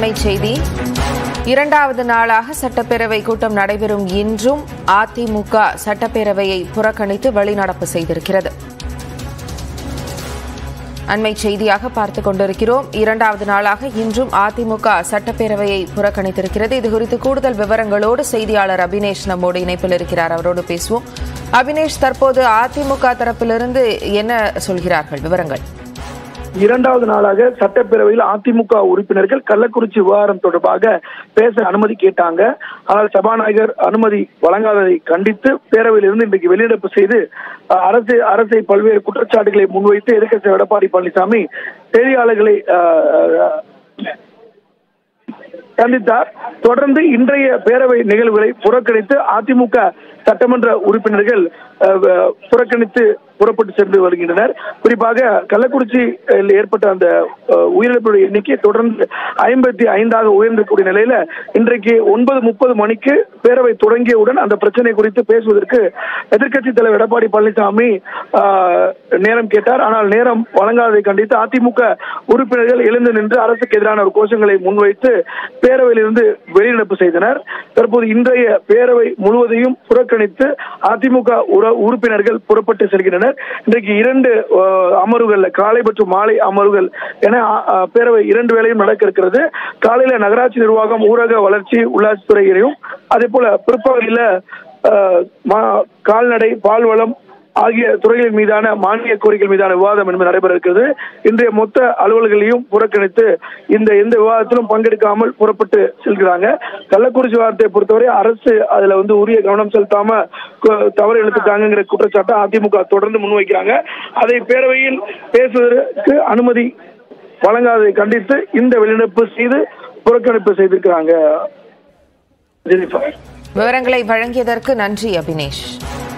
அண்மை செய்தி இரண்டாவது நாளாக சட்டப்பேரவை கூட்டம் நடைபெறும் இன்றும் அதிமுக சட்டப்பேரவையை புறக்கணித்து வெளிநடப்பு செய்திருக்கிறது அண்மை செய்தியாக பார்த்துக் கொண்டிருக்கிறோம் இரண்டாவது நாளாக இன்றும் அதிமுக சட்டப்பேரவையை புறக்கணித்திருக்கிறது இதுகுறித்து கூடுதல் விவரங்களோடு செய்தியாளர் அபினேஷ் நம்மோடு இணைப்பில் இருக்கிறார் அவரோடு பேசுவோம் அபினேஷ் தற்போது அதிமுக தரப்பிலிருந்து என்ன சொல்கிறார்கள் விவரங்கள் இரண்டாவது நாளாக சட்டப்பேரவையில் அதிமுக உறுப்பினர்கள் கள்ளக்குறிச்சி விவகாரம் தொடர்பாக பேச அனுமதி கேட்டாங்க ஆனால் சபாநாயகர் அனுமதி வழங்காததை கண்டித்து பேரவையிலிருந்து இன்றைக்கு வெளிநடப்பு செய்து அஹ், அரசு அரசை பல்வேறு குற்றச்சாட்டுகளை முன்வைத்து எதிர்க்கட்சி எடப்பாடி பழனிசாமி செய்தியாளர்களை அஹ், அஹ், சந்தித்தார் தொடர்ந்து இன்றைய பேரவை நிகழ்வுகளை புறக்கணித்து அதிமுக சட்டமன்ற உறுப்பினர்கள் அஹ், அஹ், புறக்கணித்து புறப்பட்டு சென்று வருகின்றனர் குறிப்பாக கள்ளக்குறிச்சியில் ஏற்பட்ட அந்த அஹ், உயிரிழப்புடைய எண்ணிக்கை தொடர்ந்து ஐம்பத்தி ஐந்தாக உயர்ந்திருக்கக்கூடிய நிலையில இன்றைக்கு ஒன்பது முப்பது மணிக்கு பேரவை தொடங்கியவுடன் அந்த பிரச்சனை குறித்து பேசுவதற்கு எதிர்க்கட்சி தலைவர் எடப்பாடி பழனிசாமி ஆஹ், நேரம் கேட்டார் ஆனால் நேரம் வழங்காததை கண்டித்து அதிமுக உறுப்பினர்கள் எழுந்து நின்று அரசுக்கு எதிரான ஒரு கோஷங்களை முன்வைத்து பேரவையிலிருந்து வெளிநடப்பு செய்தனர் தற்போது இன்றைய பேரவை முழுவதையும் புறக்கணித்து அதிமுக உற- உறுப்பினர்கள் புறப்பட்டு செல்கின்றனர் இன்றைக்கு இரண்டு ஆஹ், அமர்வுகள் காலை மற்றும் மாலை அமர்வுகள் என ஆஹ், பேரவை இரண்டு வேளையும் நடக்க இருக்கிறது காலையில நகராட்சி நிர்வாகம் ஊரக வளர்ச்சி உள்ளாட்சித்துறையிலையும் அதே போல பிற்பகலில ஆஹ், மா- கால்நடை பால்வளம் ஆகிய துறைகளின் மீதான மானிய கோரிக்கைகள் மீதான விவாதம் என்பது நடைபெற இருக்கிறது இன்றைய மொத்த அலுவல்களையும் புறக்கணித்து இந்த எந்த விவாதத்திலும் பங்கெடுக்காமல் புறப்பட்டு செல்கிறாங்க கள்ளக்குறிச்சி விவகாரத்தை பொறுத்தவரை அரசு அதுல வந்து உரிய கவனம் செலுத்தாம கு- தவறு இழுத்துட்டாங்கிற குற்றச்சாட்டை அதிமுக தொடர்ந்து முன்வைக்கிறாங்க அதை பேரவையில் பேசுவதற்கு அனுமதி வழங்காததை கண்டித்து இந்த வெளிநடப்பு செய்து புறக்கணிப்பு செய்திருக்கிறாங்க ஜெனிஃபர் விவரங்களை வழங்கியதற்கு நன்றி அபினேஷ்